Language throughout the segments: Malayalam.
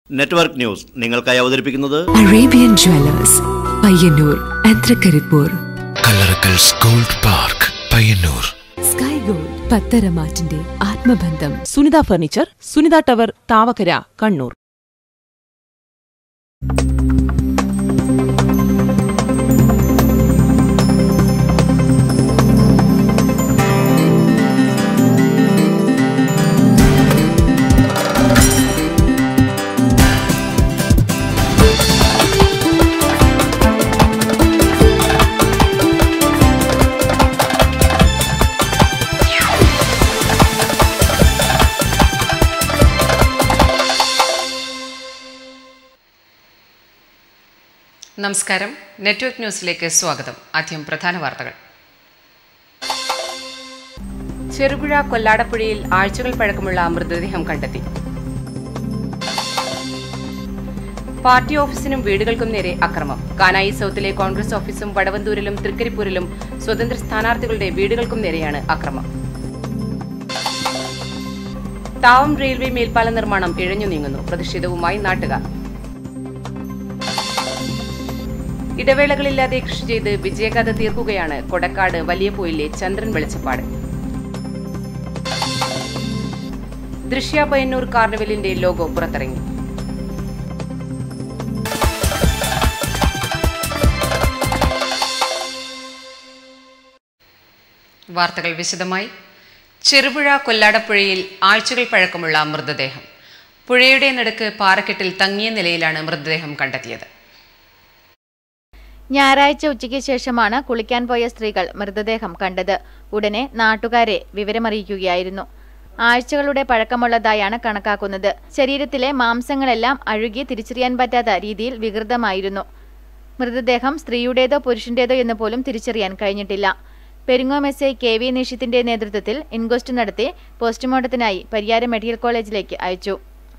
നെറ്റ്വർക്ക് ന്യൂസ് നിങ്ങൾക്കായി അവതരിപ്പിക്കുന്നത് Arabian Jewelers, Payyanur and Trikaripur Kallarakkals gold park Payyanur sky gold പത്തരമാറ്റിന്റെ ആത്മബന്ധം സുനിത ഫർണിച്ചർ സുനിത ടവർ താവക്കര കണ്ണൂർ നമസ്കാരം നെറ്റ്വർക്ക് ന്യൂസിലേക്ക് സ്വാഗതം ആദ്യം പ്രധാന വാർത്തകൾ ചെറുപുഴ കൊല്ലാടപ്പുഴയിൽ ആഴ്ചകൾ പഴക്കമുള്ള മൃതദേഹം കണ്ടെത്തി പാർട്ടി ഓഫീസിനും വീടുകൾക്കും നേരെ അക്രമം കാനായി സൗത്തിലെ കോൺഗ്രസ് ഓഫീസും വടവന്തൂരിലും തൃക്കരിപ്പൂരിലും സ്വതന്ത്ര സ്ഥാനാർത്ഥികളുടെ വീടുകൾക്കും നേരെയാണ് അക്രമം താവം റെയിൽവേ മേൽപ്പാല നിർമ്മാണം ഇഴഞ്ഞു നീങ്ങുന്നു പ്രതിഷേധവുമായി നാട്ടുകാർ ഇടവേളകളില്ലാതെ കൃഷി ചെയ്ത് വിജയകഥ തീർക്കുകയാണ് കൊടക്കാട് വലിയപോയിലെ ചന്ദ്രൻ വെളിച്ചപ്പാട് ദൃശ്യ പയ്യന്നൂർ കാർണിവലിന്റെ ലോഗോ പുറത്തിറങ്ങി വാർത്തകൾ വിശദമായി ചെറുപുഴ കൊല്ലാടപ്പുഴയിൽ ആഴ്ചകൾ പഴക്കമുള്ള മൃതദേഹം പുഴയുടെ നടുക്ക് പാറക്കെട്ടിൽ തങ്ങിയ നിലയിലാണ് മൃതദേഹം കണ്ടെത്തിയത് ഞായറാഴ്ച ഉച്ചയ്ക്ക് ശേഷമാണ് കുളിക്കാൻ പോയ സ്ത്രീകൾ മൃതദേഹം കണ്ടത് ഉടനെ നാട്ടുകാരെ വിവരമറിയിക്കുകയായിരുന്നു ആഴ്ചകളുടെ പഴക്കമുള്ളതായാണ് കണക്കാക്കുന്നത് ശരീരത്തിലെ മാംസങ്ങളെല്ലാം അഴുകി തിരിച്ചറിയാൻ പറ്റാത്ത രീതിയിൽ വികൃതമായിരുന്നു മൃതദേഹം സ്ത്രീയുടേതോ പുരുഷന്റേതോ എന്ന് പോലും തിരിച്ചറിയാൻ കഴിഞ്ഞിട്ടില്ല Peringome S I K V നിഷിത്തിന്റെ നേതൃത്വത്തിൽ ഇൻക്വസ്റ്റ് നടത്തി പോസ്റ്റ്മോർട്ടത്തിനായി പരിയാരം മെഡിക്കൽ കോളേജിലേക്ക് അയച്ചു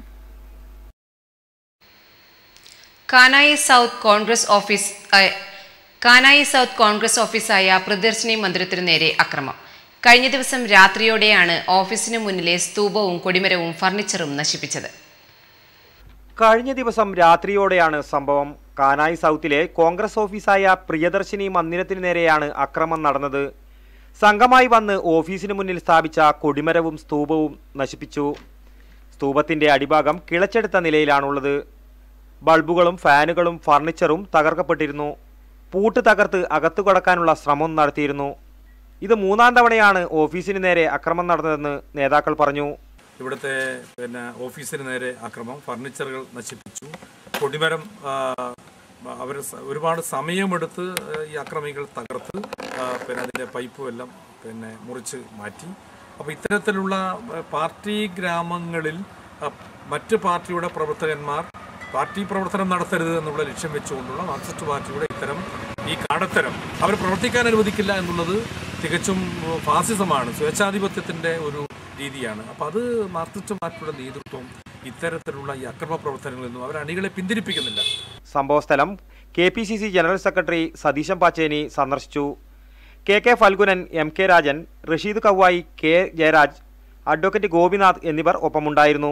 കാനായി സൗത്ത് കോൺഗ്രസ് ഓഫീസ് ആയ- കാനായി സൗത്ത് കോൺഗ്രസ് ഓഫീസായ പ്രദർശിനി മന്ദിരത്തിനു നേരെ അക്രമം കഴിഞ്ഞ ദിവസം രാത്രിയോടെയാണ് ഓഫീസിനു മുന്നിലെ സ്തൂപവും കൊടിമരവും ഫർണിച്ചറും നശിപ്പിച്ചത് കഴിഞ്ഞ ദിവസം രാത്രിയോടെയാണ് സംഭവം കാനായി സൗത്തിലെ കോൺഗ്രസ് ഓഫീസായ പ്രിയദർശിനി മന്ദിരത്തിനു നേരെയാണ് അക്രമം നടന്നത് സംഘമായി വന്ന് ഓഫീസിന് മുന്നിൽ സ്ഥാപിച്ച കൊടിമരവും സ്തൂപവും നശിപ്പിച്ചു സ്തൂപത്തിന്റെ അടിഭാഗം കിളച്ചെടുത്ത നിലയിലാണുള്ളത് ബൾബുകളും ഫാനുകളും ഫർണിച്ചറും തകർക്കപ്പെട്ടിരുന്നു പൂട്ട് തകർത്ത് അകത്തു കടക്കാനുള്ള ശ്രമം നടത്തിയിരുന്നു ഇത് മൂന്നാം തവണയാണ് ഓഫീസിന് നേരെ അക്രമം നടന്നതെന്ന് നേതാക്കൾ പറഞ്ഞു ഇവിടുത്തെ പിന്നെ ഓഫീസിന് നേരെ അക്രമം ഫർണിച്ചറുകൾ നശിപ്പിച്ചു കൊടിമരം അവർ ഒരുപാട് സമയമെടുത്ത് ആ, ഈ അക്രമികൾ തകർത്ത് ആ, പിന്നെ അതിൻ്റെ പൈപ്പും എല്ലാം പിന്നെ മുറിച്ച് മാറ്റി അപ്പോൾ ഇത്തരത്തിലുള്ള ആ, പാർട്ടി ഗ്രാമങ്ങളിൽ ആ, മറ്റ് പാർട്ടിയുടെ പ്രവർത്തകന്മാർ പാർട്ടി പ്രവർത്തനം നടത്തരുത് എന്നുള്ള ലക്ഷ്യം വെച്ചുകൊണ്ടുള്ള മാർക്സിസ്റ്റ് പാർട്ടിയുടെ ഇത്തരം ഈ കാടത്തരം അവർ പ്രവർത്തിക്കാൻ അനുവദിക്കില്ല എന്നുള്ളത് തികച്ചും ഉം, ഫാസിസമാണ് സ്വേച്ഛാധിപത്യത്തിൻ്റെ ഒരു രീതിയാണ് അപ്പോൾ അത് മാർക്സിസ്റ്റ് പാർട്ടിയുടെ നേതൃത്വം ഇത്തരത്തിലുള്ള ഈ അക്രമ പ്രവർത്തനങ്ങളിൽ നിന്നും അവർ അണികളെ പിന്തിരിപ്പിക്കുന്നില്ല സംഭവസ്ഥലം K P C C general secretary Satheesan Pacheni സന്ദർശിച്ചു K K Falgunan M K Rajan Rasheed Kavvayi K Jayaraj advocate Gopinath എന്നിവർ ഒപ്പമുണ്ടായിരുന്നു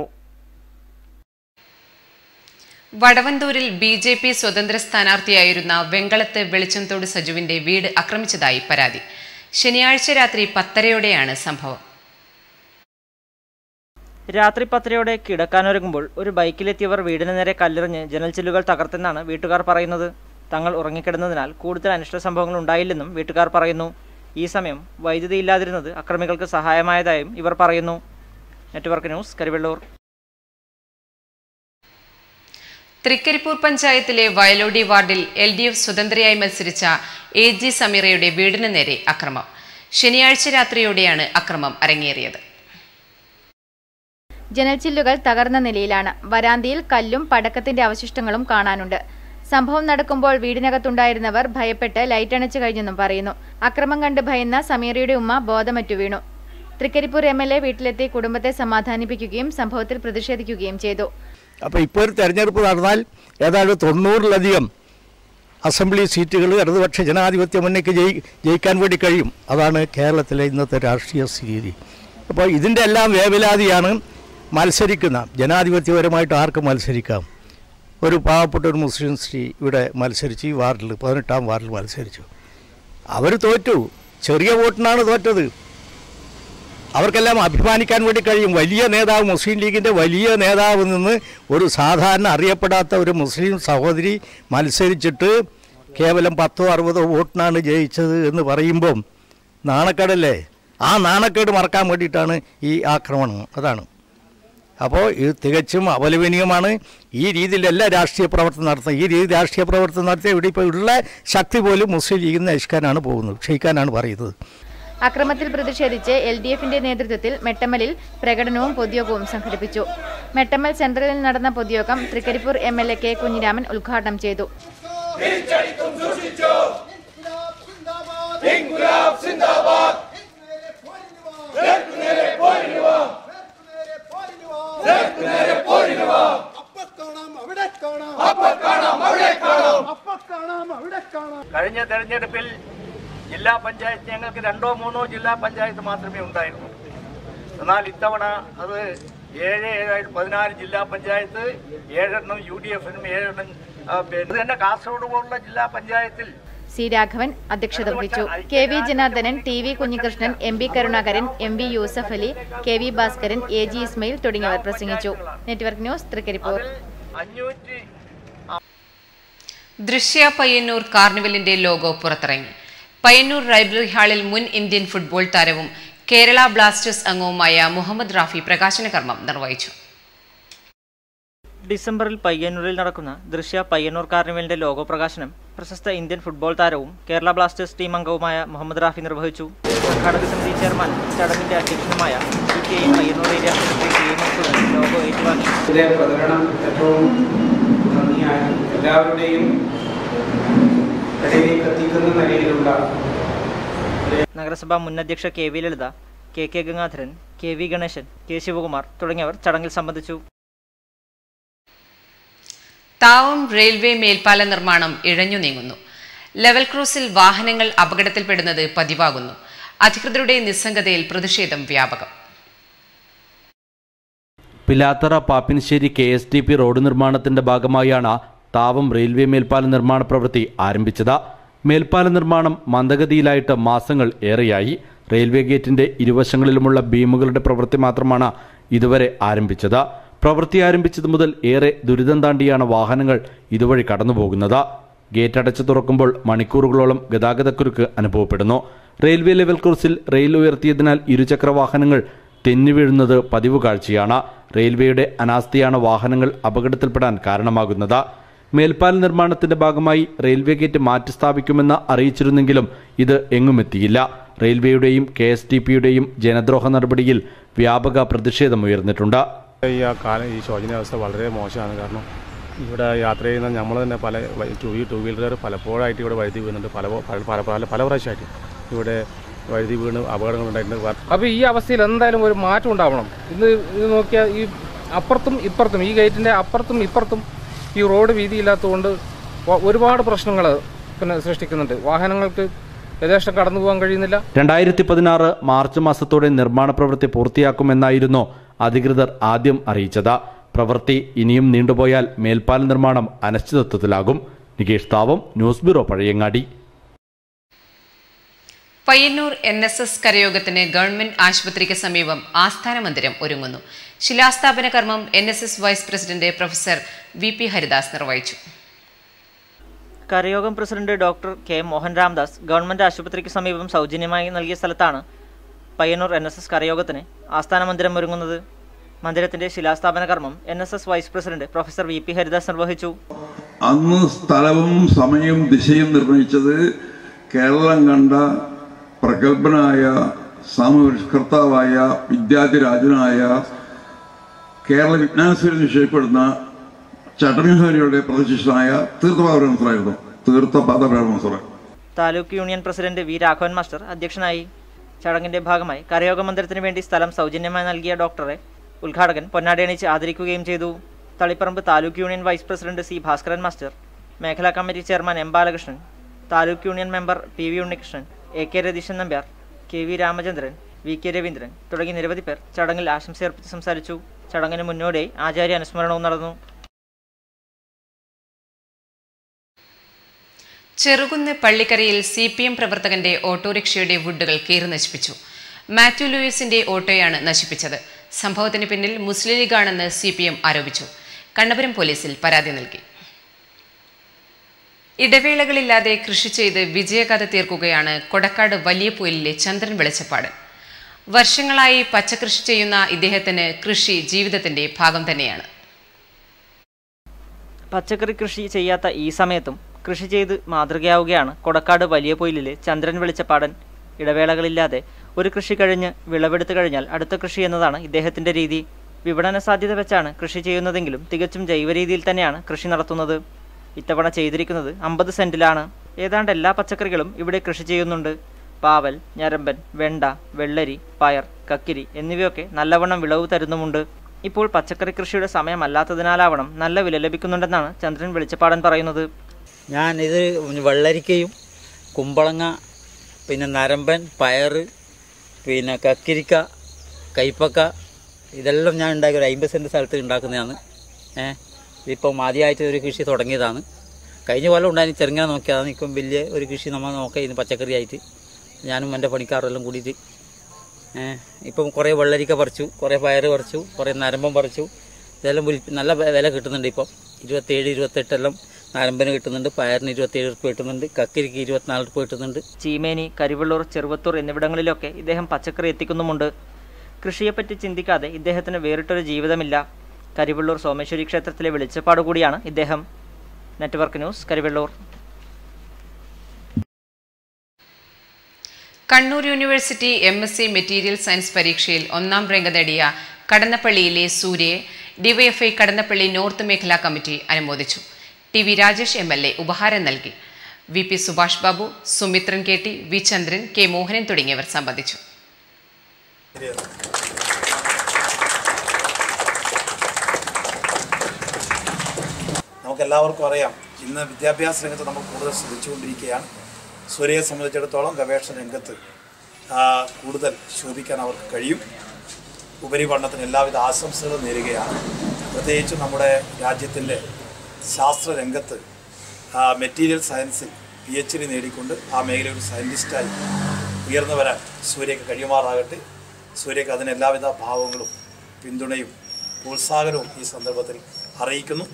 വടവന്തൂരിൽ ബി ജെ പി സ്വതന്ത്ര സ്ഥാനാർത്ഥിയായിരുന്ന വെങ്കളത്ത് വെളിച്ചംതോട് സജുവിന്റെ വീട് ആക്രമിച്ചതായി പരാതി ശനിയാഴ്ച രാത്രി പത്തരയോടെയാണ് സംഭവം രാത്രി പത്തരയോടെ കിടക്കാനൊരുങ്ങുമ്പോൾ ഒരു ബൈക്കിലെത്തിയവർ വീടിന് നേരെ കല്ലെറിഞ്ഞ് ജനൽ ചില്ലുകൾ തകർത്തെന്നാണ് വീട്ടുകാർ പറയുന്നത് തങ്ങൾ ഉറങ്ങിക്കിടന്നതിനാൽ കൂടുതൽ അനിഷ്ട സംഭവങ്ങൾ ഉണ്ടായില്ലെന്നും വീട്ടുകാർ പറയുന്നു ഈ സമയം വൈദ്യുതി ഇല്ലാതിരുന്നത് അക്രമികൾക്ക് സഹായമായതായും ഇവർ പറയുന്നു നെറ്റ്വർക്ക് ന്യൂസ് കരിവെള്ളൂർ തൃക്കരിപ്പൂർ പഞ്ചായത്തിലെ വയലോടി വാർഡിൽ എൽ ഡി എഫ് സ്വതന്ത്രയായി മത്സരിച്ച എ ജി സമീറയുടെ വീടിന് നേരെ അക്രമം ശനിയാഴ്ച രാത്രിയോടെയാണ് അക്രമം അരങ്ങേറിയത് ജനൽച്ചില്ലുകൾ തകർന്ന നിലയിലാണ് വരാന്തിയിൽ കല്ലും പടക്കത്തിന്റെ അവശിഷ്ടങ്ങളും കാണാനുണ്ട് സംഭവം നടക്കുമ്പോൾ വീടിനകത്തുണ്ടായിരുന്നവർ ഭയപ്പെട്ട് ലൈറ്റ് അണച്ചു കഴിഞ്ഞെന്നും പറയുന്നു അക്രമം കണ്ട് ഭയന്ന സമീറയുടെ ഉമ്മ ബോധമറ്റു വീണു തൃക്കരിപ്പൂർ എം എൽ എ വീട്ടിലെത്തി കുടുംബത്തെ സമാധാനിപ്പിക്കുകയും സംഭവത്തിൽ പ്രതിഷേധിക്കുകയും ചെയ്തു അപ്പോൾ ഇപ്പോൾ ഒരു തെരഞ്ഞെടുപ്പ് നടന്നാൽ ഏതാണ്ട് തൊണ്ണൂറിലധികം അസംബ്ലി സീറ്റുകൾ ഇടതുപക്ഷ ജനാധിപത്യ മുന്നണിക്ക് ജയി ജയിക്കാൻ വേണ്ടി കഴിയും അതാണ് കേരളത്തിലെ ഇന്നത്തെ രാഷ്ട്രീയ സ്ഥിതി അപ്പോൾ ഇതിൻ്റെ എല്ലാം വേവലാതിയാണ് മത്സരിക്കുന്ന ജനാധിപത്യപരമായിട്ട് ആർക്കും മത്സരിക്കാം ഒരു പാവപ്പെട്ട ഒരു മുസ്ലിം സ്ത്രീ ഇവിടെ മത്സരിച്ച് ഈ വാർഡിൽ പതിനെട്ടാം വാർഡിൽ മത്സരിച്ചു അവർ തോറ്റു ചെറിയ വോട്ടിനാണ് തോറ്റത് അവർക്കെല്ലാം അഭിമാനിക്കാൻ വേണ്ടി കഴിയും വലിയ നേതാവ് മുസ്ലിം ലീഗിൻ്റെ വലിയ നേതാവ് നിന്ന് ഒരു സാധാരണ അറിയപ്പെടാത്ത ഒരു മുസ്ലിം സഹോദരി മത്സരിച്ചിട്ട് കേവലം പത്തോ അറുപതോ വോട്ടിനാണ് ജയിച്ചത് എന്ന് പറയുമ്പം നാണക്കേടല്ലേ ആ നാണക്കേട് മറക്കാൻ വേണ്ടിയിട്ടാണ് ഈ ആക്രമണം അതാണ് അപ്പോൾ ഇത് തികച്ചും അപലപനീയമാണ് ഈ രീതിയിൽ എല്ലാ രാഷ്ട്രീയ പ്രവർത്തനം നടത്തുന്നത് ഈ രീതി രാഷ്ട്രീയ പ്രവർത്തനം നടത്തിയ ഇവിടെ ഇപ്പോൾ ഉള്ള ശക്തി പോലും മുസ്ലിം ലീഗിൽ നിന്ന് നശിക്കാനാണ് പോകുന്നത് ക്ഷയിക്കാനാണ് പറയുന്നത് അക്രമത്തിൽ പ്രതിഷേധിച്ച് എൽ ഡി എഫിന്റെ നേതൃത്വത്തിൽ മെട്ടമ്മലിൽ പ്രകടനവും പൊതുയോഗവും സംഘടിപ്പിച്ചു മെട്ടമ്മൽ സെൻട്രലിൽ നടന്ന പൊതുയോഗം Trikaripur M L A K Kunhiraman ഉദ്ഘാടനം ചെയ്തു കഴിഞ്ഞ തെരഞ്ഞെടുപ്പിൽ ജില്ലാ പഞ്ചായത്ത് ഞങ്ങൾക്ക് രണ്ടോ മൂന്നോ ജില്ലാ പഞ്ചായത്ത് മാത്രമേ ഉണ്ടായിരുന്നു എന്നാൽ ഇത്തവണ അത് ഏഴ് ഏഴായിട്ട് പതിനാല് ജില്ലാ പഞ്ചായത്ത് ഏഴെണ്ണം യു ഡി എഫിനും ഏഴെണ്ണം ആ, പിന്നെ ഇത് തന്നെ കാസർഗോഡ് പോലുള്ള ജില്ലാ പഞ്ചായത്തിൽ സി രാഘവൻ അധ്യക്ഷത വഹിച്ചു K V Janardhanan T V Kunhikrishnan M V Karunakaran M V Yusuf Ali K V Bhaskaran A G Ismail തുടങ്ങിയവർ പ്രസംഗിച്ചു നെറ്റ്വർക്ക് ന്യൂസ് തൃക്കരിപ്പൂർ അഞ്ഞൂറ്റി ദൃശ്യ പയ്യന്നൂർ കാർണിവലിന്റെ ലോഗോ പുറത്തിറങ്ങി പയ്യന്നൂർ ലൈബ്രറി ഹാളിൽ മുൻ ഇന്ത്യൻ ഫുട്ബോൾ താരവും കേരള ബ്ലാസ്റ്റേഴ്സ് അംഗവുമായ മുഹമ്മദ് റാഫി പ്രകാശന കർമ്മം നിർവഹിച്ചു ഡിസംബറിൽ പയ്യന്നൂരിൽ നടക്കുന്ന ദൃശ്യ പയ്യന്നൂർ കാർണിവലിന്റെ ലോഗോ പ്രകാശനം പ്രശസ്ത ഇന്ത്യൻ ഫുട്ബോൾ താരവും കേരള ബ്ലാസ്റ്റേഴ്സ് ടീം അംഗവുമായ മുഹമ്മദ് റാഫി നിർവഹിച്ചു സംഘാടക സമിതി ചെയർമാൻ ചടങ്ങിന്റെ അധ്യക്ഷനുമായ C K M Payyanur area secretary T M Abdul logo ഏറ്റുവാങ്ങി ഇതിലെ പ്രകടനം ഏറ്റവും ഭംഗിയായി എല്ലാവരുടെയും ഇടയിലേക്ക് എത്തിക്കുന്ന നിലയിലുള്ള നഗരസഭാ മുൻ അധ്യക്ഷ K V Lalitha K K Gangadharan K V Ganeshan K Sivakumar തുടങ്ങിയവർ ചടങ്ങിൽ സംബന്ധിച്ചു താവം റെയിൽവേ മേൽപ്പാല നിർമ്മാണം ഇഴഞ്ഞു നീങ്ങുന്നു ലെവൽ ക്രോസിൽ വാഹനങ്ങൾ അപകടത്തിൽപ്പെടുന്നത് പതിവാകുന്നു അധികൃതരുടെ നിസ്സംഗതയിൽ പ്രതിഷേധം വ്യാപകം Pilathara Pappinisseri K S T P road നിർമ്മാണത്തിന്റെ ഭാഗമായാണ് താവം റെയിൽവേ മേൽപ്പാല നിർമ്മാണ പ്രവൃത്തി ആരംഭിച്ചത് മേൽപ്പാല നിർമ്മാണം മന്ദഗതിയിലായിട്ട് മാസങ്ങൾ ഏറെയായി റെയിൽവേ ഗേറ്റിന്റെ ഇരുവശങ്ങളിലുമുള്ള ബീമുകളുടെ പ്രവൃത്തി മാത്രമാണ് ഇതുവരെ ആരംഭിച്ചത് പ്രവൃത്തി ആരംഭിച്ചത് മുതൽ ഏറെ ദുരിതം താണ്ടിയാണ് വാഹനങ്ങൾ ഇതുവഴി കടന്നുപോകുന്നത് ഗേറ്റ് അടച്ചു തുറക്കുമ്പോൾ മണിക്കൂറുകളോളം ഗതാഗതക്കുരുക്ക് അനുഭവപ്പെടുന്നു റെയിൽവേ ലെവൽ ക്രോസിൽ റെയിൽ ഉയർത്തിയതിനാൽ ഇരുചക്ര വാഹനങ്ങൾ തെന്നി വീഴുന്നത് പതിവ് കാഴ്ചയാണ് റെയിൽവേയുടെ അനാസ്ഥയാണ് വാഹനങ്ങൾ അപകടത്തിൽപ്പെടാൻ കാരണമാകുന്നത് മേൽപ്പാല നിർമ്മാണത്തിന്റെ ഭാഗമായി റെയിൽവേ ഗേറ്റ് മാറ്റി സ്ഥാപിക്കുമെന്ന് അറിയിച്ചിരുന്നെങ്കിലും ഇത് എങ്ങുമെത്തിയില്ല റെയിൽവേയുടെയും കെ എസ് ടി പിയുടെയും ജനദ്രോഹ നടപടിയിൽ വ്യാപക പ്രതിഷേധമുയർന്നിട്ടുണ്ട് ഈ ആ കാലം ഈ ശോചനീയാവസ്ഥ വളരെ മോശമാണ് കാരണം ഇവിടെ യാത്ര ചെയ്യുന്ന നമ്മൾ തന്നെ പല ടൂ വീ ടൂ വീലറുകാർ പലപ്പോഴായിട്ട് ഇവിടെ വഴുതി വീഴുന്നുണ്ട് പല പല പല പല പല പ്രാവശ്യമായിട്ട് ഇവിടെ വഴുതി വീണ് അപകടങ്ങൾ ഉണ്ടായിട്ടുണ്ട് അപ്പോൾ ഈ അവസ്ഥയിൽ എന്തായാലും ഒരു മാറ്റം ഉണ്ടാവണം ഇന്ന് ഇത് നോക്കിയാൽ ഈ അപ്പുറത്തും ഇപ്പുറത്തും ഈ ഗേറ്റിൻ്റെ അപ്പുറത്തും ഇപ്പുറത്തും ഈ റോഡ് വീതിയില്ലാത്തതുകൊണ്ട് വ- ഒരുപാട് പ്രശ്നങ്ങൾ പിന്നെ സൃഷ്ടിക്കുന്നുണ്ട് വാഹനങ്ങൾക്ക് യഥേഷ്ടം കടന്നു പോകാൻ കഴിയുന്നില്ല രണ്ടായിരത്തി പതിനാറ് മാർച്ച് മാസത്തോടെ നിർമ്മാണ പ്രവൃത്തി പൂർത്തിയാക്കുമെന്നായിരുന്നു അധികൃതർ ആദ്യം അറിയിച്ചത് പ്രവൃത്തി ഇനിയും നീണ്ടുപോയാൽ മേൽപ്പാല നിർമ്മാണം അനിശ്ചിതത്വത്തിലാകും Nikesh Thavam news bureau Pazhayangadi Payyanur N S S കരയോഗത്തിന് ഗവൺമെന്റ് ആശുപത്രിക്ക് സമീപം ആസ്ഥാന മന്ദിരം ഒരുങ്ങുന്നു ശിലാസ്ഥാപന കർമ്മം N S S vice president professor V P Haridas നിർവഹിച്ചു കരയോഗം president doctor K Mohan Ramdas government ആശുപത്രിക്ക് സമീപം സൗജന്യമായി നൽകിയ സ്ഥലത്താണ് പയ്യന്നൂർ എൻ എസ് എസ് കരയോഗത്തിന് ആസ്ഥാന മന്ദിരം ഒരുങ്ങുന്നത് മന്ദിരത്തിന്റെ ശിലാസ്ഥാപന കർമ്മം N S S vice president professor V P Haridas നിർവഹിച്ചു അന്ന് സ്ഥലവും സമയവും ദിശയും നിർണയിച്ചത് കേരളം കണ്ട പ്രഗത്ഭനായ സാമൂഹ്യകർത്താവായ വിദ്യാധിരാജനായ കേരള വിജ്ഞാനസൂര്യൻ നിശ്ചയിക്കപ്പെടുന്ന ചട്ടമ്യഹരിയുടെ പ്രതിഷ്ഠനായ തീർത്ഥപാദബ്രഹ്മസറായിരുന്നു തീർത്ഥപാദബ്രഹ്മസറ taluk union president V Raghavan master അധ്യക്ഷനായി ചടങ്ങിന്റെ ഭാഗമായി കരയോഗ മന്ദിരത്തിന് വേണ്ടി സ്ഥലം സൗജന്യമായി നൽകിയ ഡോക്ടറെ ഉദ്ഘാടകൻ പൊന്നാടി അണിച്ച് ആദരിക്കുകയും ചെയ്തു Taliparamba taluk union vice president C Bhaskaran master മേഖലാ committee chairman M Balakrishnan taluk union member P V Unnikrishnan A K Ratheesan Nambiar K V Ramachandran V K Raveendran തുടങ്ങി നിരവധി പേർ ചടങ്ങിൽ ആശംസയർപ്പിച്ച് സംസാരിച്ചു ചടങ്ങിന് മുന്നോടിയായി ആചാര്യ അനുസ്മരണവും നടന്നു ചെറുകുന്ന് പള്ളിക്കരയിൽ സി പി എം പ്രവർത്തകന്റെ ഓട്ടോറിക്ഷയുടെ വുഡുകൾ കീറി നശിപ്പിച്ചു മാത്യു ലൂയിസിന്റെ ഓട്ടോയാണ് നശിപ്പിച്ചത് സംഭവത്തിന് പിന്നിൽ മുസ്ലിം ലീഗാണെന്ന് സി പി എം ആരോപിച്ചു കണ്ണപുരം പോലീസിൽ പരാതി നൽകി ഇടവേളകളില്ലാതെ കൃഷി ചെയ്ത് വിജയകഥ തീർക്കുകയാണ് കൊടക്കാട് വലിയ പൊയിലിലെ ചന്ദ്രൻ വെളിച്ചപ്പാട് വർഷങ്ങളായി പച്ചക്കൃഷി ചെയ്യുന്ന ഇദ്ദേഹത്തിന് കൃഷി ജീവിതത്തിന്റെ ഭാഗം തന്നെയാണ് പച്ചക്കറി കൃഷി ചെയ്യാത്ത ഈ സമയത്തും കൃഷി ചെയ്ത് മാതൃകയാവുകയാണ് കൊടക്കാട് വലിയ പൊയിലിലെ ചന്ദ്രൻ വെളിച്ചപ്പാടൻ ഇടവേളകളില്ലാതെ ഒരു കൃഷി കഴിഞ്ഞ് വിളവെടുത്തു കഴിഞ്ഞാൽ അടുത്ത കൃഷി എന്നതാണ് ഇദ്ദേഹത്തിന്റെ രീതി വിപണന സാധ്യത വെച്ചാണ് കൃഷി ചെയ്യുന്നതെങ്കിലും തികച്ചും ജൈവ രീതിയിൽ തന്നെയാണ് കൃഷി നടത്തുന്നത് ഇത്തവണ ചെയ്തിരിക്കുന്നത് അമ്പത് സെന്റിലാണ് ഏതാണ്ട് എല്ലാ പച്ചക്കറികളും ഇവിടെ കൃഷി ചെയ്യുന്നുണ്ട് പാവൽ ഞരമ്പൻ വെണ്ട വെള്ളരി പയർ കക്കിരി എന്നിവയൊക്കെ നല്ലവണ്ണം വിളവ് തരുന്നുമുണ്ട് ഇപ്പോൾ പച്ചക്കറി കൃഷിയുടെ സമയമല്ലാത്തതിനാലാവണം നല്ല വില ലഭിക്കുന്നുണ്ടെന്നാണ് ചന്ദ്രൻ വെളിച്ചപ്പാടൻ പറയുന്നത് ഞാൻ ഇത് വെള്ളരിക്കയും കുമ്പളങ്ങ പിന്നെ നരമ്പൻ പയർ പിന്നെ കക്കിരിക്ക കൈപ്പക്ക ഇതെല്ലാം ഞാൻ ഉണ്ടാക്കി ഒരു അമ്പത് സെൻറ്റ് സ്ഥലത്ത് ഉണ്ടാക്കുന്നതാണ് ഏ ഇതിപ്പം ആദ്യമായിട്ട് ഒരു കൃഷി തുടങ്ങിയതാണ് കഴിഞ്ഞ കൊല്ലം ഉണ്ടായിരുന്നു ചെറുങ്ങനെ നോക്കിയതാണ് ഇപ്പം വലിയ ഒരു കൃഷി നമ്മൾ നോക്കിയിരുന്നു പച്ചക്കറി ആയിട്ട് ഞാനും എൻ്റെ പണിക്കാരെല്ലാം കൂടിയിട്ട് ഏ ഇപ്പം കുറേ വെള്ളരിക്ക പറിച്ചു കുറേ പയർ പറിച്ചു കുറേ നരമ്പം പറിച്ചു ഇതെല്ലാം വിൽ നല്ല വില കിട്ടുന്നുണ്ട് ഇപ്പം ഇരുപത്തേഴ് ഇരുപത്തെട്ടെല്ലാം നരമ്പന് കിട്ടുന്നുണ്ട് പയറിന് ഇരുപത്തേഴ് റുപ്യ കിട്ടുന്നുണ്ട് കക്കിരിക്ക് ഇരുപത്തിനാല് റുപ്യ കിട്ടുന്നുണ്ട് ചീമേനി കരിവള്ളൂർ ചെറുവത്തൂർ എന്നിവിടങ്ങളിലൊക്കെ ഇദ്ദേഹം പച്ചക്കറി എത്തിക്കുന്നുമുണ്ട് കൃഷിയെപ്പറ്റി ചിന്തിക്കാതെ ഇദ്ദേഹത്തിന് വേറിട്ടൊരു ജീവിതമില്ല കരിവള്ളൂർ സോമേശ്വരി ക്ഷേത്രത്തിലെ വെളിച്ചപ്പാട് കൂടിയാണ് ഇദ്ദേഹം network news Karivellur Kannur university M S C material science പരീക്ഷയിൽ ഒന്നാം റാങ്ക് നേടിയ കടന്നപ്പള്ളിയിലെ സൂര്യയെ ഡിവൈഎഫ്ഐ കടന്നപ്പള്ളി നോർത്ത് മേഖലാ കമ്മിറ്റി അനുമോദിച്ചു T V Rajesh M L A ഉപഹാരം നൽകി V P Subhash Babu Sumithran K T V Chandran K Mohanan തുടങ്ങിയവർ സംബന്ധിച്ചു നമുക്കെല്ലാവർക്കും അറിയാം ഇന്ന് വിദ്യാഭ്യാസ രംഗത്ത് നമ്മൾ കൂടുതൽ ശ്രദ്ധിച്ചുകൊണ്ടിരിക്കുകയാണ് സൂര്യയെ സംബന്ധിച്ചിടത്തോളം ഗവേഷണ രംഗത്ത് ആ, കൂടുതൽ ശോഭിക്കാൻ അവർക്ക് കഴിയും ഉപരിപഠനത്തിന് എല്ലാവിധ ആശംസകളും നേരുകയാണ് പ്രത്യേകിച്ച് നമ്മുടെ രാജ്യത്തിൻ്റെ ശാസ്ത്ര രംഗത്ത് ആ, മെറ്റീരിയൽ സയൻസിൽ പി എച്ച് ഡി നേടിക്കൊണ്ട് ആ മേഖലയിൽ ഒരു സയൻറ്റിസ്റ്റായി ഉയർന്നു വരാൻ സൂര്യക്ക് കഴിയുമാറാകട്ടെ സൂര്യക്ക് അതിന് എല്ലാവിധ ഭാവങ്ങളും പിന്തുണയും പ്രോത്സാഹനവും ഈ സന്ദർഭത്തിൽ അറിയിക്കുന്നു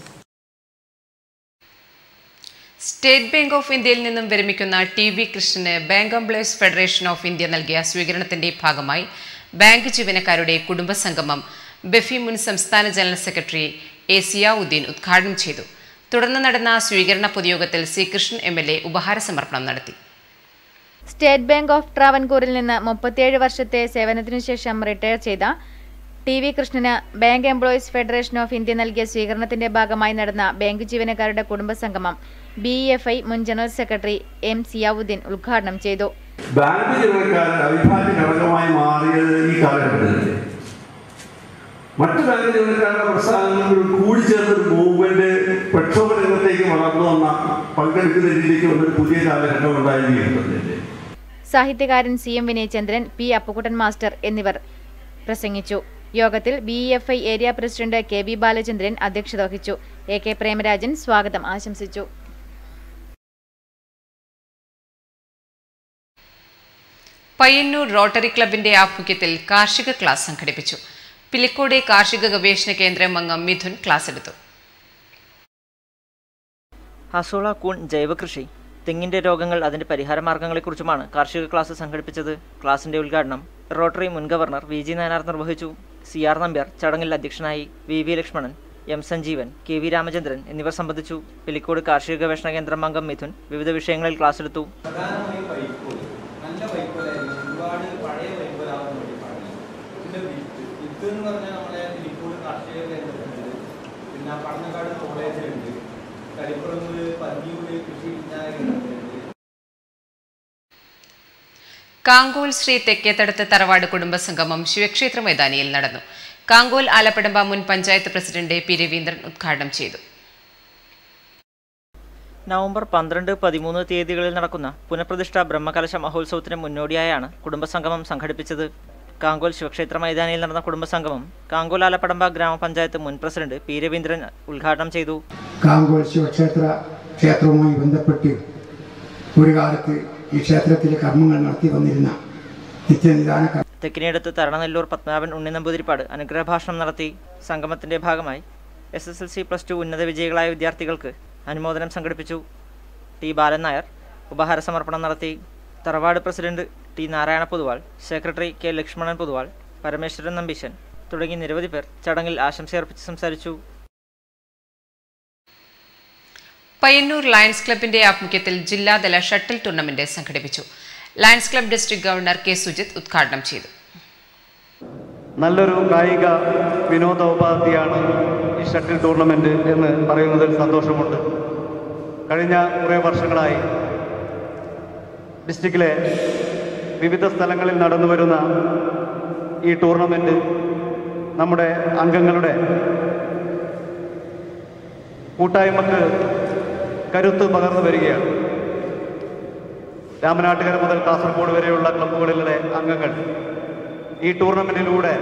സ്റ്റേറ്റ് ബാങ്ക് ഓഫ് ഇന്ത്യയിൽ നിന്നും വിരമിക്കുന്ന ടി വി കൃഷ്ണന് bank employees federation of India നൽകിയ സ്വീകരണത്തിന്റെ ഭാഗമായി ബാങ്ക് ജീവനക്കാരുടെ കുടുംബസംഗമം ബെഫി മുൻ സംസ്ഥാന ജനറൽ സെക്രട്ടറി എ സിയാവുദ്ദീൻ ഉദ്ഘാടനം ചെയ്തു തുടർന്ന് നടന്ന സ്വീകരണ പൊതുയോഗത്തിൽ C Krishnan M L A ഉപഹാര സമർപ്പണം നടത്തി സ്റ്റേറ്റ് ബാങ്ക് ഓഫ് ട്രാവൻകൂറിൽ നിന്ന് മുപ്പത്തിയേഴ് വർഷത്തെ സേവനത്തിനു ശേഷം റിട്ടയർ ചെയ്ത ടി വി കൃഷ്ണന് bank employees federation of India നൽകിയ സ്വീകരണത്തിന്റെ ഭാഗമായി നടന്ന ബാങ്ക് ജീവനക്കാരുടെ കുടുംബസംഗമം ബി എഫ് ഐ മുൻ ജനറൽ സെക്രട്ടറി എം സിയാവുദ്ദീൻ ഉദ്ഘാടനം ചെയ്തു ബാങ്ക് ജീവനക്കാരൻ അവിഭാജ്യ ഘടകമായി മാറിയത് ഈ കാലഘട്ടത്തിൽ മറ്റു ബാങ്ക് ജീവനക്കാരുടെ പ്രസ്ഥാനങ്ങൾ കൂടിച്ചേർന്ന ഒരു മൂവ്മെന്റ് പ്രക്ഷോഭ രംഗത്തേക്ക് വളർന്നു വന്ന പങ്കെടുക്കുന്ന രീതിയിലേക്ക് വന്നൊരു പുതിയ കാലഘട്ടം ഉണ്ടായിരിക്കുന്നുണ്ട് സാഹിത്യകാരൻ C M Vinayachandran P Appukuttan master എന്നിവർ പ്രസംഗിച്ചു യോഗത്തിൽ B F I area president K V Balachandran അധ്യക്ഷത വഹിച്ചു എ കെ പ്രേമരാജൻ സ്വാഗതം ആശംസിച്ചു പയ്യന്നൂർ റോട്ടറി ക്ലബിന്റെ ആഭിമുഖ്യത്തിൽ കാർഷിക ക്ലാസ് സംഘടിപ്പിച്ചു പിലിക്കോട് കാർഷിക ഗവേഷണ കേന്ദ്രം അംഗം മിഥുൻ ക്ലാസ് എടുത്തു ഹസോള കൂൺ ജൈവകൃഷി തെങ്ങിന്റെ രോഗങ്ങൾ അതിന്റെ പരിഹാര മാർഗങ്ങളെക്കുറിച്ചുമാണ് കാർഷിക ക്ലാസ് സംഘടിപ്പിച്ചത് ക്ലാസിന്റെ ഉദ്ഘാടനം റോട്ടറി മുൻ ഗവർണർ വി ജി നായനാർ നിർവഹിച്ചു സി ആർ നമ്പ്യാർ ചടങ്ങിൽ അധ്യക്ഷനായി V V Lakshmanan M Sanjeevan K V Ramachandran എന്നിവർ സംബന്ധിച്ചു പിലിക്കോട് കാർഷിക ഗവേഷണ കേന്ദ്രം അംഗം മിഥുൻ വിവിധ വിഷയങ്ങളിൽ ക്ലാസ് എടുത്തു പ്രധാനമായും വൈക്കോൽ നല്ല വൈക്കോലായിരുന്നു ഒരുപാട് പഴയ വൈക്കോലാവാൻ വേണ്ടി പാടില്ല പിന്നെ വിത്ത് വിത്ത് എന്ന് പറഞ്ഞാൽ നമ്മളെ തിരിക്കോട് കാർഷിക കേന്ദ്രത്തിലുണ്ട് പിന്നെ പടന്നക്കാട് കോളേജിലുണ്ട് കരിപ്പുറമൂര് പന്നിയൂര് കൃഷി വിജ്ഞാന കേന്ദ്രത്തിലുണ്ട് കാങ്കോൽ ശ്രീ തെക്കേത്തടത്ത് തറവാട് കുടുംബസംഗമം ശിവക്ഷേത്ര മൈതാനിയിൽ നടന്നു കാങ്കോൽ ആലപ്പടമ്പ മുൻ പഞ്ചായത്ത് പ്രസിഡന്റ് പി രവീന്ദ്രൻ ഉദ്ഘാടനം ചെയ്തു നവംബർ പന്ത്രണ്ട് പതിമൂന്ന് തീയതികളിൽ നടക്കുന്ന പുനഃപ്രതിഷ്ഠ ബ്രഹ്മകലശ മഹോത്സവത്തിന് മുന്നോടിയായാണ് കുടുംബസംഗമം സംഘടിപ്പിച്ചത് കാങ്കോൽ ശിവക്ഷേത്ര മൈതാനിയിൽ നടന്ന കുടുംബസംഗമം കാങ്കോൽ ആലപ്പടമ്പ ഗ്രാമപഞ്ചായത്ത് മുൻ പ്രസിഡന്റ് പി രവീന്ദ്രൻ ഉദ്ഘാടനം ചെയ്തു കാങ്കോൽ ശിവക്ഷേത്ര ക്ഷേത്രവുമായി ബന്ധപ്പെട്ട് ഒരു കാലത്ത് ഈ ക്ഷേത്രത്തിലെ കർമ്മങ്ങൾ നടത്തി വന്നിരുന്ന നിത്യനിദാന കർമ്മ തെക്കിനിയടുത്ത് തരണനെല്ലൂർ പത്മനാഭൻ ഉണ്ണി നമ്പൂതിരിപ്പാട് അനുഗ്രഹഭാഷണം നടത്തി സംഗമത്തിന്റെ ഭാഗമായി S S L C plus two ഉന്നത വിജയികളായ വിദ്യാർത്ഥികൾക്ക് അനുമോദനം സംഘടിപ്പിച്ചു ടി ബാലൻ നായർ ഉപഹാര സമർപ്പണം നടത്തി തറവാട് president T Narayana Poduval secretary K Lakshmanan Poduval Parameswaran Nambeesan തുടങ്ങി നിരവധി പേർ ചടങ്ങിൽ ആശംസയർപ്പിച്ച് സംസാരിച്ചു പയ്യന്നൂർ ലയൺസ് ക്ലബിന്റെ ആഭിമുഖ്യത്തിൽ ജില്ലാതല ഷട്ടിൽ ടൂർണമെന്റ് സംഘടിപ്പിച്ചു lions club district governor K Sujith ഉദ്ഘാടനം ചെയ്തു നല്ലൊരു കായിക വിനോദോപാധിയാണ് ഈ ഷട്ടിൽ ടൂർണമെന്റ് എന്ന് പറയുന്നതിൽ സന്തോഷമുണ്ട് കഴിഞ്ഞ കുറേ വർഷങ്ങളായി ഡിസ്ട്രിക്റ്റിലെ വിവിധ സ്ഥലങ്ങളിൽ നടന്നു വരുന്ന ഈ ടൂർണമെന്റ് നമ്മുടെ അംഗങ്ങളുടെ കൂട്ടായ്മക്ക് കരുത്ത് പകർന്നു വരികയാണ് രാമനാട്ടുകര മുതൽ കാസർഗോഡ് വരെയുള്ള ക്ലബ്ബുകളിലെ അംഗങ്ങൾ ഈ ടൂർണമെന്റിലൂടെ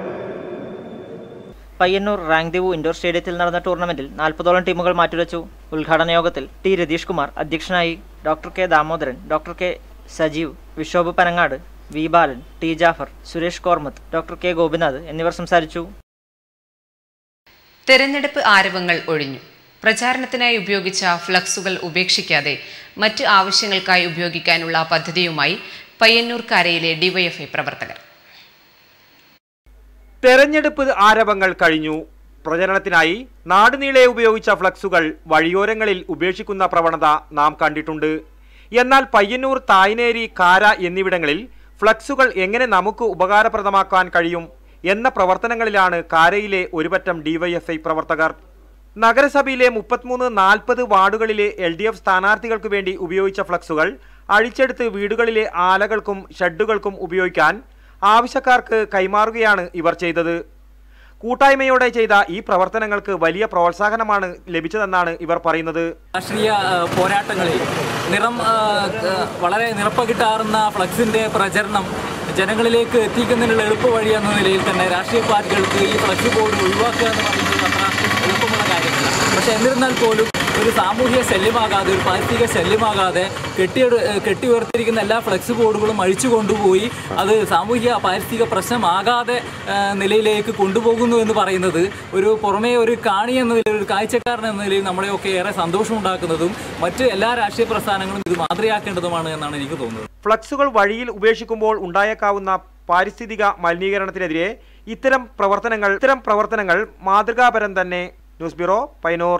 പയ്യന്നൂർ റാങ്ദേവു ഇൻഡോർ സ്റ്റേഡിയത്തിൽ നടന്ന ടൂർണമെന്റിൽ നാൽപ്പതോളം ടീമുകൾ മാറ്റുരച്ചു ഉദ്ഘാടന യോഗത്തിൽ ടി രതീഷ് കുമാർ അധ്യക്ഷനായി doctor K Damodaran doctor K Sajeev Vishobh Panangad V Balan T Jafar Suresh Kormath doctor K Gopinath എന്നിവർ സംസാരിച്ചു തെരഞ്ഞെടുപ്പ് ആരവങ്ങൾ ഒഴിഞ്ഞു പ്രചാരണത്തിനായി ഉപയോഗിച്ച ഫ്ലക്സുകൾ ഉപേക്ഷിക്കാതെ മറ്റ് ആവശ്യങ്ങൾക്കായി ഉപയോഗിക്കാനുള്ള പദ്ധതിയുമായി പയ്യന്നൂർ കരയിലെ ഡിവൈഎഫ്ഐ പ്രവർത്തകർ തെരഞ്ഞെടുപ്പ് ആരവങ്ങൾ കഴിഞ്ഞു പ്രചരണത്തിനായി നാടുനീളെ ഉപയോഗിച്ച ഫ്ലക്സുകൾ വഴിയോരങ്ങളിൽ ഉപേക്ഷിക്കുന്ന പ്രവണത നാം കണ്ടിട്ടുണ്ട് എന്നാൽ പയ്യന്നൂർ തായ്നേരി കാര എന്നിവിടങ്ങളിൽ ഫ്ലക്സുകൾ എങ്ങനെ നമുക്ക് ഉപകാരപ്രദമാക്കാൻ കഴിയും എന്ന പ്രവർത്തനങ്ങളിലാണ് കാരയിലെ ഒരുപറ്റം ഡിവൈഎഫ്ഐ പ്രവർത്തകർ നഗരസഭയിലെ മുപ്പത്തിമൂന്ന് നാൽപ്പത് വാർഡുകളിലെ എൽ ഡി എഫ് സ്ഥാനാർത്ഥികൾക്ക് വേണ്ടി ഉപയോഗിച്ച ഫ്ലക്സുകൾ അഴിച്ചെടുത്ത് വീടുകളിലെ ആലകൾക്കും ഷെഡുകൾക്കും ഉപയോഗിക്കാൻ ആവശ്യക്കാർക്ക് കൈമാറുകയാണ് ഇവർ ചെയ്തത് കൂട്ടായ്മയോടെ ചെയ്ത ഈ പ്രവർത്തനങ്ങൾക്ക് വലിയ പ്രോത്സാഹനമാണ് ലഭിച്ചതെന്നാണ് ഇവർ പറയുന്നത് രാഷ്ട്രീയ ആ, പോരാട്ടങ്ങളിൽ നിറം ആ, ക- വളരെ നിറപ്പകിട്ടാറുന്ന ഫ്ലക്സിന്റെ പ്രചരണം ജനങ്ങളിലേക്ക് എത്തിക്കുന്നതിനുള്ള എളുപ്പ വഴി എന്ന നിലയിൽ തന്നെ രാഷ്ട്രീയ പാർട്ടികൾക്ക് ഈ ഫ്ലക്സ് ബോർഡ് ഒഴിവാക്കുക എന്ന് പറയുന്നത് അത്ര എളുപ്പമുള്ള കാര്യമല്ല പക്ഷെ എന്നിരുന്നാൽ പോലും ഒരു സാമൂഹിക ശല്യമാകാതെ ഒരു പാരിസ്ഥിതിക ശല്യമാകാതെ കെട്ടിയെടു കെട്ടി ഉയർത്തിയിരിക്കുന്ന എല്ലാ ഫ്ലക്സ് ബോർഡുകളും അഴിച്ചു കൊണ്ടുപോയി അത് സാമൂഹിക പാരിസ്ഥിതിക പ്രശ്നമാകാതെ ആ, നിലയിലേക്ക് കൊണ്ടുപോകുന്നു എന്ന് പറയുന്നത് ഒരു പുറമേ ഒരു കാണി എന്ന നിലയിൽ ഒരു കാഴ്ചക്കാരൻ എന്ന നിലയിൽ നമ്മളെയൊക്കെ ഏറെ സന്തോഷമുണ്ടാക്കുന്നതും മറ്റ് എല്ലാ രാഷ്ട്രീയ പ്രസ്ഥാനങ്ങളും ഇത് മാതൃകയാക്കേണ്ടതുമാണ് എന്നാണ് എനിക്ക് തോന്നുന്നത് ഫ്ലക്സുകൾ വഴിയിൽ ഉപേക്ഷിക്കുമ്പോൾ ഉണ്ടായേക്കാവുന്ന പാരിസ്ഥിതിക മലിനീകരണത്തിനെതിരെ ഇത്തരം പ്രവർത്തനങ്ങൾ ഇത്തരം പ്രവർത്തനങ്ങൾ മാതൃകാപരം തന്നെ ന്യൂസ് ബ്യൂറോ പൈനൂർ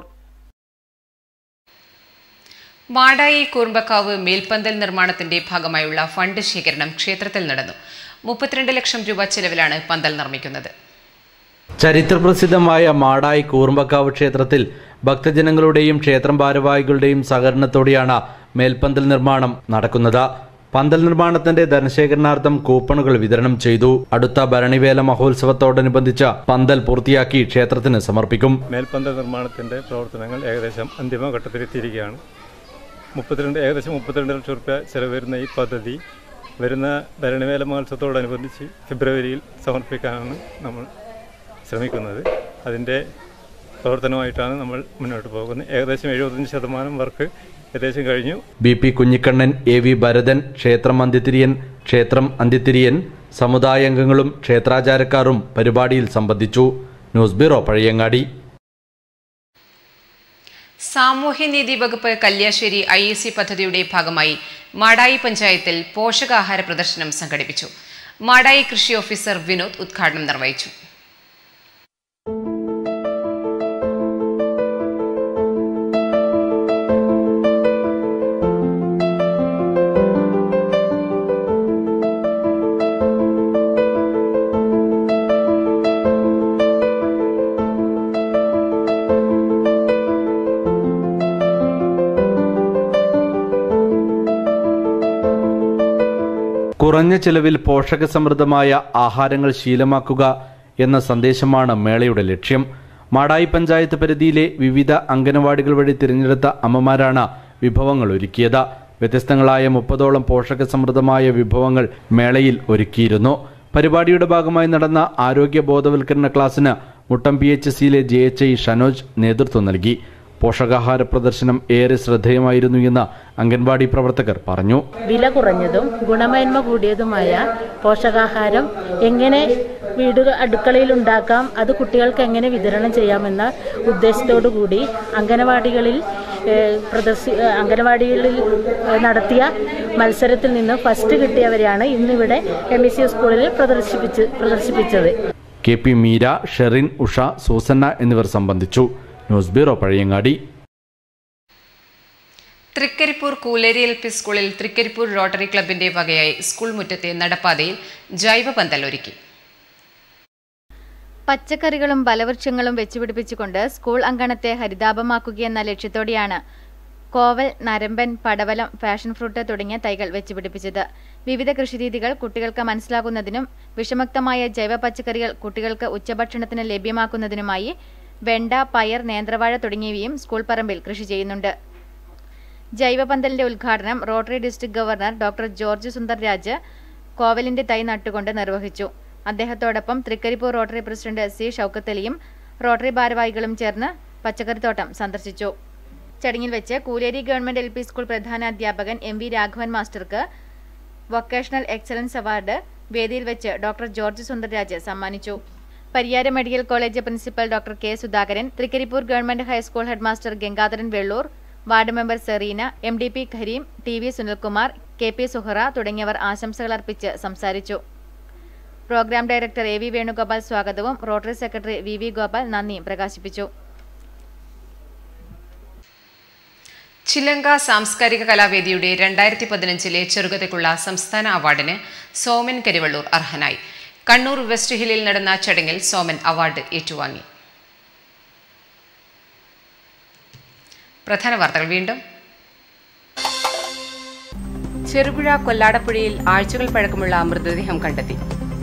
മാടായി കൂർമ്പക്കാവ് മേൽപ്പന്തൽ നിർമ്മാണത്തിന്റെ ഭാഗമായുള്ള ഫണ്ട് ശേഖരണം ക്ഷേത്രത്തിൽ നടന്നു മുപ്പത്തിരണ്ട് ലക്ഷം രൂപ ചെലവിലാണ് പന്തൽ നിർമ്മിക്കുന്നത് ചരിത്രപ്രസിദ്ധമായ മാടായി കൂർമ്പക്കാവ് ക്ഷേത്രത്തിൽ ഭക്തജനങ്ങളുടെയും ക്ഷേത്രം ഭാരവാഹികളുടെയും സഹകരണത്തോടെയാണ് മേൽപ്പന്തൽ നിർമ്മാണം നടക്കുന്നത് പന്തൽ നിർമ്മാണത്തിന്റെ ധനശേഖരണാർത്ഥം കൂപ്പണുകൾ വിതരണം ചെയ്തു അടുത്ത ഭരണിവേല മഹോത്സവത്തോടനുബന്ധിച്ച് പന്തൽ പൂർത്തിയാക്കി ക്ഷേത്രത്തിന് സമർപ്പിക്കും മേൽപ്പന്ത നിർമ്മാണത്തിൻ്റെ പ്രവർത്തനങ്ങൾ ഏകദേശം അന്തിമഘട്ടത്തിലെത്തിയിരിക്കുകയാണ് മുപ്പത്തിരണ്ട് ഏകദേശം മുപ്പത്തിരണ്ട് ലക്ഷം റുപ്യ ചെലവ് വരുന്ന ഈ പദ്ധതി വരുന്ന ഭരണവേല മഹോത്സവത്തോടനുബന്ധിച്ച് ഫെബ്രുവരിയിൽ സമർപ്പിക്കാനാണ് നമ്മൾ ശ്രമിക്കുന്നത് അതിൻ്റെ പ്രവർത്തനമായിട്ടാണ് നമ്മൾ മുന്നോട്ട് പോകുന്നത് ഏകദേശം എഴുപത്തഞ്ച് ശതമാനം വർക്ക് ഏകദേശം കഴിഞ്ഞു B P Kunhikannan A V Bharathan ക്ഷേത്രം അന്ത്യത്തിരിയൻ ക്ഷേത്രം അന്ത്യത്തിരിയൻ സമുദായ അംഗങ്ങളും ക്ഷേത്രാചാരക്കാരും പരിപാടിയിൽ സംബന്ധിച്ചു ന്യൂസ് ബ്യൂറോ പഴയങ്ങാടി സാമൂഹ്യനീതി വകുപ്പ് കല്യാശ്ശേരി ഐ എ സി പദ്ധതിയുടെ ഭാഗമായി മാടായി പഞ്ചായത്തിൽ പോഷകാഹാര പ്രദർശനം സംഘടിപ്പിച്ചു മാടായി കൃഷി ഓഫീസർ വിനോദ് ഉദ്ഘാടനം നിർവഹിച്ചു കുറഞ്ഞ ചെലവിൽ പോഷകസമൃദ്ധമായ ആഹാരങ്ങൾ ശീലമാക്കുക എന്ന സന്ദേശമാണ് മേളയുടെ ലക്ഷ്യം മാടായി പഞ്ചായത്ത് പരിധിയിലെ വിവിധ അംഗനവാടികൾ വഴി തിരഞ്ഞെടുത്ത അമ്മമാരാണ് വിഭവങ്ങൾ ഒരുക്കിയത് വ്യത്യസ്തങ്ങളായ മുപ്പതോളം പോഷകസമൃദ്ധമായ വിഭവങ്ങൾ മേളയിൽ ഒരുക്കിയിരുന്നു പരിപാടിയുടെ ഭാഗമായി നടന്ന ആരോഗ്യ ബോധവൽക്കരണ ക്ലാസ്സിന് മുട്ടം പി എച്ച് സിയിലെ ജെ എച്ച് ഐ ഷനോജ് നേതൃത്വം നൽകി പോഷകാഹാര പ്രദർശനം ഏറെ ശ്രദ്ധേയമായിരുന്നു എന്ന് അംഗൻവാടി പ്രവർത്തകർ പറഞ്ഞു വില കുറഞ്ഞതും ഗുണമേന്മ കൂടിയതുമായ പോഷകാഹാരം എങ്ങനെ വീട് അടുക്കളയിൽ ഉണ്ടാക്കാം അത് കുട്ടികൾക്ക് എങ്ങനെ വിതരണം ചെയ്യാമെന്ന ഉദ്ദേശത്തോടു കൂടി അംഗനവാടികളിൽ ഏഹ്, പ്രദർശി ഏഹ്, അംഗനവാടികളിൽ ഏഹ്, നടത്തിയ മത്സരത്തിൽ നിന്ന് ഫസ്റ്റ് കിട്ടിയവരെയാണ് ഇന്നിവിടെ എം ഇ സി സ്കൂളിൽ പ്രദർശിപ്പിച്ച് പ്രദർശിപ്പിച്ചത് കെ പി മീര ഷെറിൻ ഉഷ സൂസന്ന എന്നിവർ സംബന്ധിച്ചു news bureau Pazhayangadi Trikaripur Kooleri L P സ്കൂളിൽ തൃക്കരിപ്പൂർ റോട്ടറി ക്ലബിന്റെ വകയായി സ്കൂൾ മുറ്റത്തെ നടപ്പാതയിൽ ജൈവ പന്തൽ ഒരുക്കി പച്ചക്കറികളും ഫലവൃക്ഷങ്ങളും വെച്ചുപിടിപ്പിച്ചുകൊണ്ട് സ്കൂൾ അങ്കണത്തെ ഹരിതാപമാക്കുകയെന്ന ലക്ഷ്യത്തോടെയാണ് കോവൽ നരമ്പൻ പടവലം ഫാഷൻ ഫ്രൂട്ട് തുടങ്ങിയ തൈകൾ വെച്ചുപിടിപ്പിച്ചത് വിവിധ കൃഷിരീതികൾ കുട്ടികൾക്ക് മനസ്സിലാക്കുന്നതിനും വിഷമുക്തമായ ജൈവ പച്ചക്കറികൾ കുട്ടികൾക്ക് ഉച്ചഭക്ഷണത്തിന് ലഭ്യമാക്കുന്നതിനുമായി വെണ്ട പയർ നേന്ത്രവാഴ തുടങ്ങിയവയും സ്കൂൾ പറമ്പിൽ കൃഷി ചെയ്യുന്നുണ്ട് ജൈവപന്തലിന്റെ ഉദ്ഘാടനം rotary district governor doctor George Sundar Raj കോവലിന്റെ തൈ നട്ടുകൊണ്ട് നിർവഹിച്ചു അദ്ദേഹത്തോടൊപ്പം തൃക്കരിപ്പൂർ റോട്ടറി പ്രസിഡന്റ് സി ഷൌക്കത്തലിയും റോട്ടറി ഭാരവാഹികളും ചേർന്ന് പച്ചക്കറിത്തോട്ടം സന്ദർശിച്ചു ചടങ്ങിൽ വെച്ച് Kooleri government L P school പ്രധാന അധ്യാപകൻ എം വി രാഘവൻ മാസ്റ്റർക്ക് വൊക്കേഷണൽ എക്സലൻസ് അവാർഡ് വേദിയിൽ വെച്ച് ഡോക്ടർ ജോർജ് സുന്ദർരാജ് സമ്മാനിച്ചു Pariyaram medical college principal doctor K Sudhakaran Trikaripur government high school headmaster Gangadharan Vellur ward member Sereena M D P Kareem T V Sunilkumar K P Suhara തുടങ്ങിയവർ ആശംസകൾ അർപ്പിച്ച് സംസാരിച്ചു programme director A V Venugopal സ്വാഗതവും rotary secretary V V Gopal നന്ദിയും പ്രകാശിപ്പിച്ചു ചിലങ്ക സാംസ്കാരിക കലാവേദിയുടെ രണ്ടായിരത്തി പതിനഞ്ചിലെ ചെറുകഥയ്ക്കുള്ള സംസ്ഥാന അവാർഡിന് സോമൻ കരിവള്ളൂർ അർഹനായി കണ്ണൂർ വെസ്റ്റ് ഹില്ലിൽ നടന്ന ചടങ്ങിൽ സോമൻ അവാർഡ് ഏറ്റുവാങ്ങി പ്രധാന വാർത്തകൾ വീണ്ടും ചെറുപുഴ കൊല്ലാടപ്പുഴയിൽ ആഴ്ചകൾ പഴക്കമുള്ള മൃതദേഹം കണ്ടെത്തി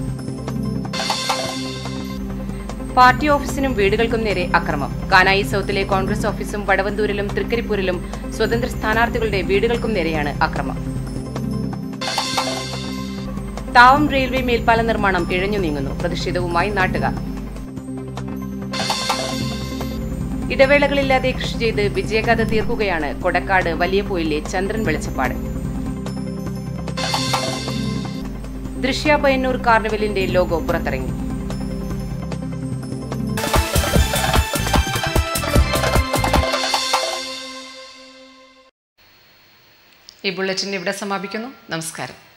പാർട്ടി ഓഫീസിനും വീടുകൾക്കും നേരെ അക്രമം കാനായി സൗത്തിലെ കോൺഗ്രസ് ഓഫീസും വടവന്തൂരിലും തൃക്കരിപ്പൂരിലും സ്വതന്ത്ര സ്ഥാനാർത്ഥികളുടെ വീടുകൾക്കും നേരെയാണ് അക്രമം താവം റെയിൽവേ മേൽപ്പാല നിർമ്മാണം ഇഴഞ്ഞു നീങ്ങുന്നു പ്രതിഷേധവുമായി നാട്ടുകാർ ഇടവേളകളില്ലാതെ കൃഷി ചെയ്ത് വിജയകഥ തീർക്കുകയാണ് കൊടക്കാട് വലിയപോയിലെ ചന്ദ്രൻ വെളിച്ചപ്പാട് ദൃശ്യ പയ്യന്നൂർ കാർണിവലിന്റെ ലോഗോ പുറത്തിറങ്ങി ഈ ബുള്ളറ്റിൻ ഇവിടെ സമാപിക്കുന്നു നമസ്കാരം